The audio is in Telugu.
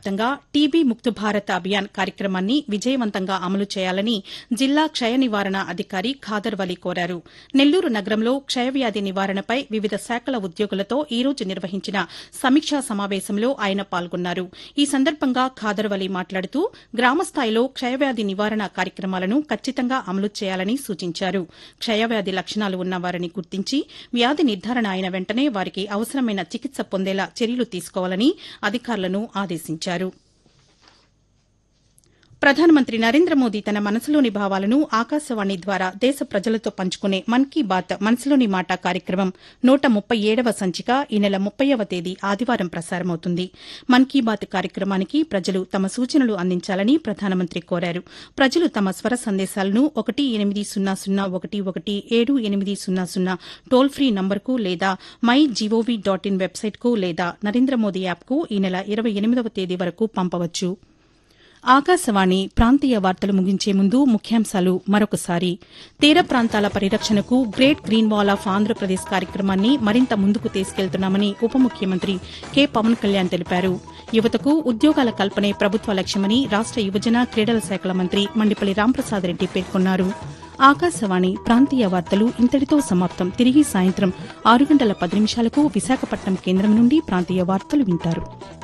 వ్యాప్తంగా టీబీ ముక్త్ భారత్ అభియాన్ కార్యక్రమాన్ని విజయవంతంగా అమలు చేయాలని జిల్లా క్షయ నివారణ అధికారి ఖాదర్ వలి కోరారు నెల్లూరు నగరంలో క్షయవ్యాధి నివారణపై వివిధ శాఖల ఉద్యోగులతో ఈ రోజు నిర్వహించిన సమీక్షా సమావేశంలో ఆయన పాల్గొన్నారు ఈ సందర్భంగా ఖాదర్ వలి మాట్లాడుతూ గ్రామస్థాయిలో క్షయవ్యాధి నివారణ కార్యక్రమాలను ఖచ్చితంగా అమలు చేయాలని సూచించారు క్షయవ్యాధి లక్షణాలు ఉన్న వారిని గుర్తించి వ్యాధి నిర్ధారణ అయిన వెంటనే వారికి అవసరమైన చికిత్స పొందేలా చర్యలు తీసుకోవాలని అధికారులను ఆదేశించారు ప్రధానమంత్రి నరేంద్ర మోదీ తన మనసులోని భావాలను ఆకాశవాణి ద్వారా దేశ ప్రజలతో పంచుకునే మన్ కీ బాత్ మనసులోని మాట కార్యక్రమం నూట ముప్పై ఏడవ సంచిక ఈ నెల ముప్పైవ తేదీ ఆదివారం ప్రసారమవుతుంది మన్ కీ బాత్ కార్యక్రమానికి ప్రజలు తమ సూచనలు అందించాలని ప్రధానమంత్రి కోరారు ప్రజలు తమ స్వర సందేశాలను ఒకటి ఎనిమిది సున్నా సున్నా ఒకటి ఒకటి ఏడు ఎనిమిది సున్నా సున్నా టోల్ ఫ్రీ నంబర్కు లేదా మై జీఓవీ డాట్ ఇన్ వెబ్సైట్కు లేదా నరేంద్ర మోదీ యాప్కు ఈ నెల ఇరవై ఎనిమిదవ తేదీ వరకు పంపవచ్చు ఆకాశవాణి ప్రాంతీయ వార్తలు ముగించే ముందు ముఖ్యాంశాలు మరొకసారి తీర ప్రాంతాల పరిరక్షణకు great green wall of Andhra Pradesh కార్యక్రమాన్ని మరింత ముందుకు తీసుకెళ్తున్నామని ఉప ముఖ్యమంత్రి కె పవన్ కళ్యాణ్ తెలిపారు యువతకు ఉద్యోగాల కల్పనే ప్రభుత్వ లక్ష్యమని రాష్ట యువజన క్రీడల శాఖల మంత్రి మండిపల్లి రాంప్రసాద్ రెడ్డి పేర్కొన్నారు ఆకాశవాణి ప్రాంతీయ వార్తలు ఇంతటితో సమాప్తం తిరిగి సాయంత్రం ఆరు గంటల పది నిమిషాలకు విశాఖపట్నం కేంద్రం నుండి ప్రాంతీయ వార్తలు వింటారు